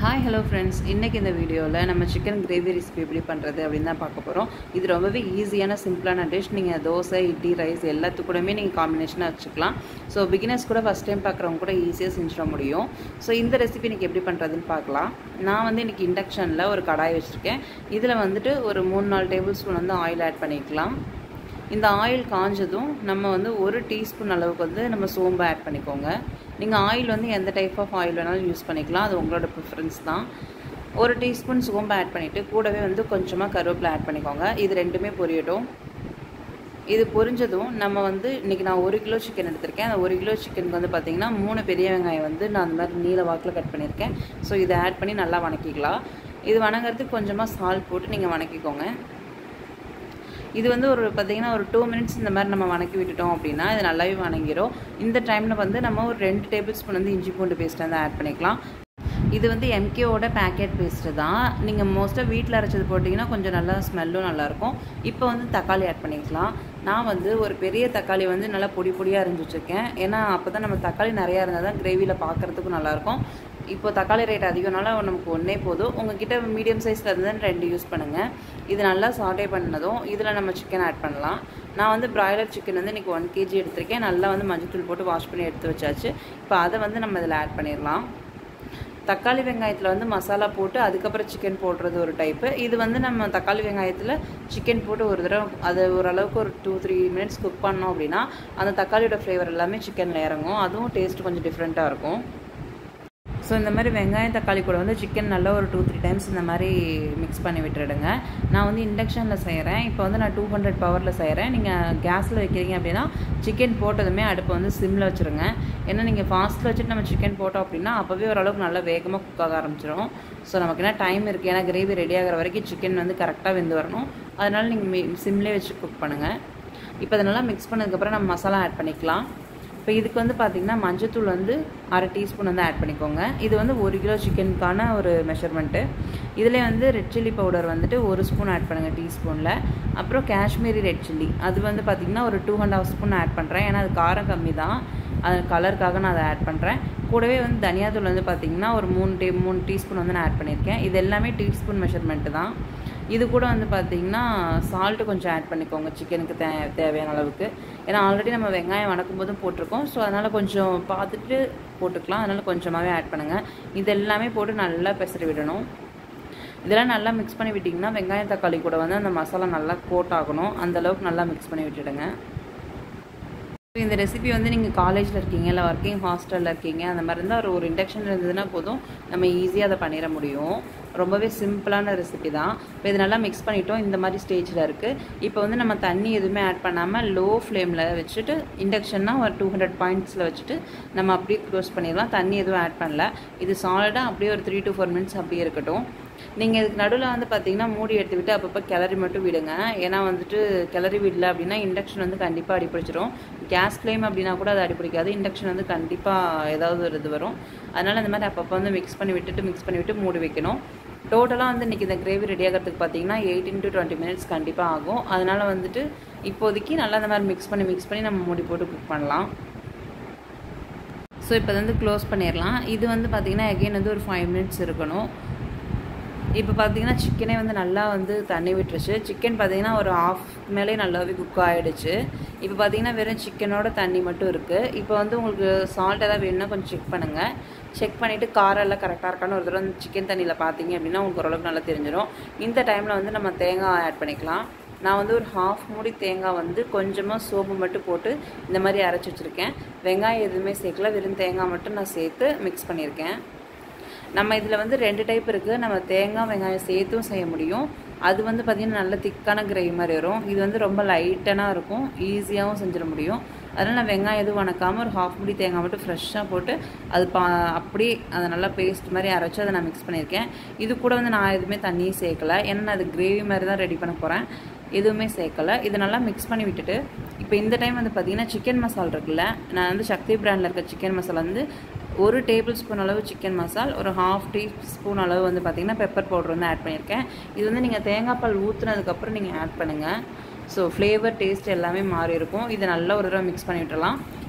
hi hello friends இன்றைக்கி இந்த வீடியோவில் நம்ம சிக்கன் கிரேவி ரெசிபி எப்படி பண்ணுறது அப்படின்னு தான் பார்க்க போகிறோம் இது ரொம்பவே ஈஸியான சிம்பிளான டிஷ் நீங்கள் தோசை இட்லி ரைஸ் எல்லாத்துக்கூடமே நீங்கள் காம்பினேஷனாக வச்சுக்கலாம் ஸோ பிகினர்ஸ் கூட ஃபஸ்ட் டைம் பார்க்குறவங்க கூட ஈஸியாக செஞ்சிட முடியும் ஸோ இந்த ரெசிபி இன்றைக்கி எப்படி பண்ணுறதுன்னு பார்க்கலாம் நான் வந்து இன்றைக்கி இண்டக்ஷனில் ஒரு கடாய் வச்சுருக்கேன் இதில் வந்துட்டு ஒரு மூணு நாலு டேபிள் ஸ்பூன் வந்து ஆயில் ஆட் பண்ணிக்கலாம் இந்த ஆயில் காஞ்சதும் நம்ம வந்து ஒரு டீஸ்பூன் அளவுக்கு வந்து நம்ம சோம்பு ஆட் பண்ணிக்கோங்க நீங்கள் ஆயில் வந்து எந்த டைப் ஆஃப் ஆயில் வேணாலும் யூஸ் பண்ணிக்கலாம் அது உங்களோட ப்ரிஃபரன்ஸ் தான் ஒரு டீஸ்பூன் சோம்பு ஆட் பண்ணிவிட்டு கூடவே வந்து கொஞ்சமாக கருவேப்பிலை ஆட் பண்ணிக்கோங்க இது ரெண்டுமே பொரியட்டும் இது பொரிஞ்சதும் நம்ம வந்து இன்றைக்கி நான் ஒரு கிலோ சிக்கன் எடுத்திருக்கேன் அந்த ஒரு கிலோ சிக்கனுக்கு வந்து பார்த்திங்கன்னா மூணு பெரிய வெங்காயம் வந்து நான் அந்த மாதிரி நீல வாக்கில் கட் பண்ணியிருக்கேன் ஸோ இதை ஆட் பண்ணி நல்லா வணக்கிக்கலாம் இது வணங்குறதுக்கு கொஞ்சமாக சால்ட் போட்டு நீங்கள் வணக்கிக்கோங்க இது வந்து ஒரு பார்த்திங்கன்னா ஒரு டூ மினிட்ஸ் இந்த மாதிரி நம்ம வணக்கி விட்டுட்டோம் அப்படின்னா இது நல்லாவே வணங்கிடும் இந்த டைமில் வந்து நம்ம ஒரு ரெண்டு டேபிள் ஸ்பூன் வந்து இஞ்சி பூண்டு பேஸ்ட் வந்து ஆட் பண்ணிக்கலாம் இது வந்து எம்கேவோட பேக்கெட் பேஸ்ட்டு தான் நீங்கள் மோஸ்ட்டாக வீட்டில் அரைச்சது போட்டிங்கன்னா கொஞ்சம் நல்லா ஸ்மெல்லும் நல்லாயிருக்கும் இப்போ வந்து தக்காளி ஆட் பண்ணிக்கலாம் நான் வந்து ஒரு பெரிய தக்காளி வந்து நல்லா பொடி பொடியாக அரிஞ்சு வச்சுருக்கேன் ஏன்னா அப்போ தான் நம்ம தக்காளி நிறையா இருந்தால் தான் கிரேவியில் பார்க்குறதுக்கும் நல்லாயிருக்கும் இப்போ தக்காளி ரேட் அதிகம்னால நமக்கு ஒன்றே போதும் உங்ககிட்ட மீடியம் சைஸில் இருந்தால் ரெண்டு யூஸ் பண்ணுங்கள் இது நல்லா சாட்டே பண்ணதும் இதில் நம்ம சிக்கன் ஆட் பண்ணலாம் நான் வந்து பிராய்லர் சிக்கன் வந்து இன்றைக்கி ஒன் கேஜி எடுத்திருக்கேன் நல்லா வந்து மஞ்சத்தூள் போட்டு வாஷ் பண்ணி எடுத்து வச்சாச்சு இப்போ அதை வந்து நம்ம இதில் ஆட் பண்ணிடலாம் தக்காளி வெங்காயத்தில் வந்து மசாலா போட்டு அதுக்கப்புறம் சிக்கன் போடுறது ஒரு டைப்பு இது வந்து நம்ம தக்காளி வெங்காயத்தில் சிக்கன் போட்டு ஒரு தடவை அது ஓரளவுக்கு ஒரு டூ த்ரீ மினிட்ஸ் குக் பண்ணோம் அப்படின்னா அந்த தக்காளியோட ஃப்ளேவர் எல்லாமே சிக்கனில் இறங்கும் அதுவும் டேஸ்ட் கொஞ்சம் டிஃப்ரெண்ட்டாக இருக்கும் ஸோ இந்த மாதிரி வெங்காயம் தக்காளி கூட வந்து சிக்கன் நல்லா ஒரு டூ த்ரீ டைம்ஸ் இந்த மாதிரி மிக்ஸ் பண்ணி விட்டுடுங்க நான் வந்து இண்டக்ஷனில் செய்கிறேன் இப்போ வந்து நான் டூ ஹண்ட்ரட் பவரில் செய்கிறேன் நீங்கள் கேஸில் வைக்கிறீங்க அப்படின்னா சிக்கன் போட்டதுமே அடுப்பை வந்து சிம்மில் வச்சுருங்க ஏன்னா நீங்கள் ஃபாஸ்ட்டில் வச்சுட்டு நம்ம சிக்கன் போட்டோம் அப்படின்னா அப்போவே ஓரளவுக்கு நல்லா வேகமாக குக் ஆக ஆரம்பிச்சிடும் ஸோ நமக்கு என்ன டைம் இருக்குது ஏன்னா கிரேவி ரெடி ஆகிற வரைக்கும் சிக்கன் வந்து கரெக்டாக வெந்து வரணும் அதனால் நீங்கள் சிம்லேயே வச்சு குக் பண்ணுங்கள் இப்போ அதை நல்லா மிக்ஸ் பண்ணதுக்கப்புறம் நம்ம மசாலா ஆட் பண்ணிக்கலாம் இப்போ இதுக்கு வந்து பார்த்திங்கன்னா மஞ்சத்தூள் வந்து அரை டீஸ்பூன் வந்து ஆட் பண்ணிக்கோங்க இது வந்து ஒரு கிலோ சிக்கனுக்கான ஒரு மெஷர்மெண்ட்டு இதில் வந்து ரெட் சில்லி பவுடர் வந்துட்டு ஒரு ஸ்பூன் ஆட் பண்ணுங்கள் டீஸ்பூனில் அப்புறம் காஷ்மீரி ரெட் சில்லி அது வந்து பார்த்திங்கன்னா ஒரு two and half spoon add பண்ணுறேன் ஏன்னா அது காரம் கம்மி தான் அது கலருக்காக நான் அதை ஆட் பண்ணுறேன் கூடவே வந்து தனியாத்தூள் வந்து பார்த்திங்கன்னா ஒரு மூணு டீ மூணு டீஸ்பூன் வந்து நான் ஆட் பண்ணியிருக்கேன் இது எல்லாமே டீஸ்பூன் மெஷர்மெண்ட்டு தான் இது கூட வந்து பார்த்திங்கன்னா சால்ட்டு கொஞ்சம் ஆட் பண்ணிக்கோங்க சிக்கனுக்கு தே தேவையான அளவுக்கு ஏன்னா ஆல்ரெடி நம்ம வெங்காயம் வணக்கும் போதும் போட்டிருக்கோம் ஸோ அதனால் கொஞ்சம் பார்த்துட்டு போட்டுக்கலாம் அதனால் கொஞ்சமாகவே ஆட் பண்ணுங்கள் இது எல்லாமே போட்டு நல்லா பெசரி விடணும் இதெல்லாம் நல்லா மிக்ஸ் பண்ணி விட்டிங்கன்னா வெங்காயம் தக்காளி கூட வந்து அந்த மசாலா நல்லா கோட் ஆகணும் அந்தளவுக்கு நல்லா மிக்ஸ் பண்ணி விட்டுடுங்க இந்த ரெசிபி வந்து நீங்கள் காலேஜில் இருக்கீங்க இல்லை ஒர்க்கிங் ஹாஸ்டலில் இருக்கீங்க அந்த மாதிரி இருந்தால் ஒரு ஒரு இண்டக்ஷன் இருந்ததுன்னா போதும் நம்ம ஈஸியாக அதை பண்ணிட முடியும் ரொம்பவே சிம்பிளான ரெசிபி தான் இப்போ இது நல்லா மிக்ஸ் பண்ணிட்டோம் இந்த மாதிரி ஸ்டேஜில் இருக்குது இப்போ வந்து நம்ம தண்ணி எதுவுமே ஆட் பண்ணாமல் லோ ஃப்ளேமில் வச்சுட்டு இண்டக்ஷன்னா ஒரு டூ ஹண்ட்ரட் பாயிண்ட்ஸில் வச்சுட்டு நம்ம அப்படியே க்ளோஸ் பண்ணிடலாம் தண்ணி எதுவும் ஆட் பண்ணல இது சாலிடாக அப்படியே ஒரு த்ரீ டு ஃபோர் மினிட்ஸ் அப்படியே இருக்கட்டும் நீங்கள் இதுக்கு நடுவில் வந்து பார்த்தீங்கன்னா மூடி எடுத்து விட்டு அப்பப்போ கிளறி மட்டும் விடுங்க ஏன்னா வந்துட்டு கிளறி விடல அப்படின்னா இண்டக்ஷன் வந்து கண்டிப்பாக அடிப்பிடிச்சிடும் கேஸ் ஃப்ளேம் அப்படின்னா கூட அது அடிப்பிடிக்காது இண்டக்ஷன் வந்து கண்டிப்பாக ஏதாவது ஒரு இது வரும் அதனால் இந்த மாதிரி அப்பப்போ வந்து மிக்ஸ் பண்ணி விட்டுட்டு மிக்ஸ் பண்ணி விட்டு மூடி வைக்கணும் டோட்டலாக வந்து இன்றைக்கி இந்த கிரேவி ரெடி ஆகிறதுக்கு பார்த்தீங்கன்னா எயிட்டின் டு டுவெண்ட்டி மினிட்ஸ் கண்டிப்பாக ஆகும் அதனால் வந்துட்டு இப்போதைக்கு நல்லா இந்த மாதிரி மிக்ஸ் பண்ணி மிக்ஸ் பண்ணி நம்ம மூடி போட்டு குக் பண்ணலாம் ஸோ இப்போ வந்து க்ளோஸ் பண்ணிடலாம் இது வந்து பார்த்திங்கன்னா எகெயின் வந்து ஒரு ஃபைவ் மினிட்ஸ் இருக்கணும் இப்போ பார்த்தீங்கன்னா சிக்கனே வந்து நல்லா வந்து தண்ணி விட்டுருச்சு சிக்கன் பார்த்தீங்கன்னா ஒரு ஆஃப் மேலே நல்லாவே குக் ஆகிடுச்சு இப்போ பார்த்தீங்கன்னா வெறும் சிக்கனோட தண்ணி மட்டும் இருக்குது இப்போ வந்து உங்களுக்கு சால்ட் எதாவது வேணும்னா கொஞ்சம் செக் பண்ணுங்கள் செக் பண்ணிவிட்டு காரம் எல்லாம் கரெக்டாக இருக்கான்னு ஒரு தடவை வந்து சிக்கன் தண்ணியில் பார்த்தீங்க அப்படின்னா உங்களுக்கு ஓரளவுக்கு நல்லா தெரிஞ்சிடும் இந்த டைமில் வந்து நம்ம தேங்காய் ஆட் பண்ணிக்கலாம் நான் வந்து ஒரு ஹாஃப் மூடி தேங்காய் வந்து கொஞ்சமாக சோப்பு மட்டும் போட்டு இந்த மாதிரி அரைச்சி வச்சுருக்கேன் வெங்காயம் எதுவுமே சேர்க்கல வெறும் தேங்காய் மட்டும் நான் சேர்த்து மிக்ஸ் பண்ணியிருக்கேன் நம்ம இதில் வந்து ரெண்டு டைப் இருக்குது நம்ம தேங்காய் வெங்காயம் சேர்த்தும் செய்ய முடியும் அது வந்து பார்த்திங்கன்னா நல்ல திக்கான கிரேவி மாதிரி வரும் இது வந்து ரொம்ப லைட்டனாக இருக்கும் ஈஸியாகவும் செஞ்சிட முடியும் அதனால் நான் வெங்காயம் எதுவும் வணக்காமல் ஒரு ஹாஃப் முடி தேங்காய் மட்டும் ஃப்ரெஷ்ஷாக போட்டு அது பா அப்படியே அதை நல்லா பேஸ்ட் மாதிரி அரைச்சி அதை நான் மிக்ஸ் பண்ணியிருக்கேன் இது கூட வந்து நான் எதுவுமே தண்ணியும் சேர்க்கலை ஏன்னா நான் அது கிரேவி மாதிரி தான் ரெடி பண்ண போகிறேன் எதுவுமே சேர்க்கலை இதை நல்லா மிக்ஸ் பண்ணி விட்டுட்டு இப்போ இந்த டைம் வந்து பார்த்திங்கன்னா சிக்கன் மசால் இருக்குல்ல நான் வந்து சக்தி பிராண்டில் இருக்க சிக்கன் மசாலா வந்து ஒரு டேபிள் ஸ்பூன் அளவு சிக்கன் மசால் ஒரு ஹாஃப் டீ ஸ்பூன் அளவு வந்து பார்த்திங்கன்னா பெப்பர் பவுடர் வந்து ஆட் பண்ணியிருக்கேன் இது வந்து நீங்கள் தேங்காய் பால் ஊற்றுனதுக்கப்புறம் நீங்கள் ஆட் பண்ணுங்கள் ஸோ ஃப்ளேவர் டேஸ்ட் எல்லாமே மாறி இருக்கும் இதை நல்லா ஒரு தடவை மிக்ஸ் பண்ணி விட்டுறலாம்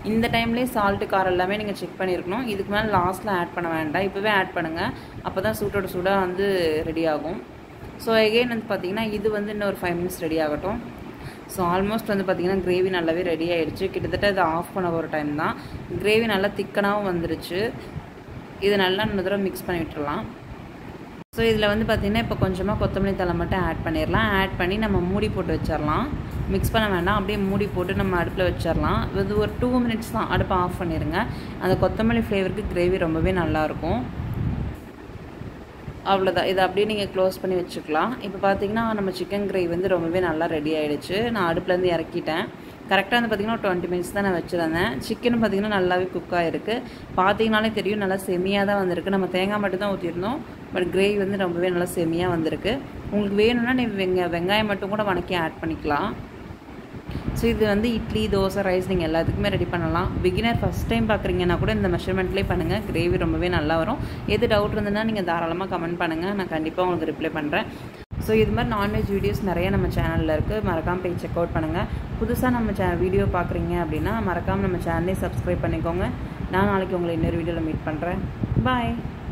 இந்த டைம்லேயே சால்ட்டு காரம் எல்லாமே நீங்கள் செக் பண்ணியிருக்கணும் இதுக்கு மேலே லாஸ்ட்டில் ஆட் பண்ண வேண்டாம் இப்போவே ஆட் பண்ணுங்கள் அப்போ தான் சூட்டோட சூடாக வந்து ரெடி ஆகும் ஸோ எகெயின் வந்து பார்த்திங்கன்னா இது வந்து இன்னும் ஒரு ஃபைவ் மினிட்ஸ் ரெடி ஆகட்டும் ஸோ ஆல்மோஸ்ட் வந்து பார்த்திங்கன்னா கிரேவி நல்லாவே ரெடி ஆகிடுச்சு கிட்டத்தட்ட இது ஆஃப் பண்ண ஒரு டைம் தான் கிரேவி நல்லா திக்கனாகவும் வந்துருச்சு இது நல்லா இன்னொரு தடவை மிக்ஸ் பண்ணி விட்டுறலாம் ஸோ இதில் வந்து பார்த்திங்கன்னா இப்போ கொஞ்சமாக கொத்தமல்லி தலை மட்டும் ஆட் பண்ணிடலாம் ஆட் பண்ணி நம்ம மூடி போட்டு வச்சிடலாம் மிக்ஸ் பண்ண வேண்டாம் அப்படியே மூடி போட்டு நம்ம அடுப்பில் வச்சிடலாம் இது ஒரு டூ மினிட்ஸ் தான் அடுப்பை ஆஃப் பண்ணிடுங்க அந்த கொத்தமல்லி ஃப்ளேவருக்கு கிரேவி ரொம்பவே நல்லாயிருக்கும் அவ்வளோதான் இதை அப்படியே நீங்கள் க்ளோஸ் பண்ணி வச்சுக்கலாம் இப்போ பார்த்தீங்கன்னா நம்ம சிக்கன் கிரேவி வந்து ரொம்பவே நல்லா ரெடி ஆகிடுச்சு நான் அடுப்புலேருந்து இறக்கிட்டேன் கரெக்டாக வந்து பார்த்திங்கன்னா ஒரு டுவெண்ட்டி மினிட்ஸ் தான் நான் வச்சுருந்தேன் சிக்கன் பார்த்திங்கன்னா நல்லாவே குக் ஆகிருக்கு பார்த்தீங்கனாலே தெரியும் நல்லா செமியாக தான் வந்திருக்கு நம்ம தேங்காய் மட்டும் தான் ஊற்றிருந்தோம் பட் கிரேவி வந்து ரொம்பவே நல்லா செமியாக வந்திருக்கு உங்களுக்கு வேணும்னா நீங்கள் வெங்க வெங்காயம் மட்டும் கூட வணக்கி ஆட் பண்ணிக்கலாம் ஸோ இது வந்து இட்லி தோசை ரைஸ் நீங்கள் எல்லாத்துக்குமே ரெடி பண்ணலாம் பிகினர் ஃபஸ்ட் டைம் பார்க்குறீங்கன்னா கூட இந்த மெஷர்மெண்ட்லேயே பண்ணுங்கள் கிரேவி ரொம்பவே நல்லா வரும் எது டவுட் இருந்ததுன்னா நீங்கள் தாராளமாக கமெண்ட் பண்ணுங்கள் நான் கண்டிப்பாக உங்களுக்கு ரிப்ளை பண்ணுறேன் ஸோ இது மாதிரி நான்வெஜ் வீடியோஸ் நிறைய நம்ம சேனலில் இருக்குது மறக்காமல் போய் செக் அவுட் பண்ணுங்கள் புதுசாக நம்ம சே வீடியோ பார்க்குறீங்க அப்படின்னா மறக்காமல் நம்ம சேனலே சப்ஸ்கிரைப் பண்ணிக்கோங்க நான் நாளைக்கு உங்களை இன்னொரு வீடியோவில் மீட் பண்ணுறேன் பாய்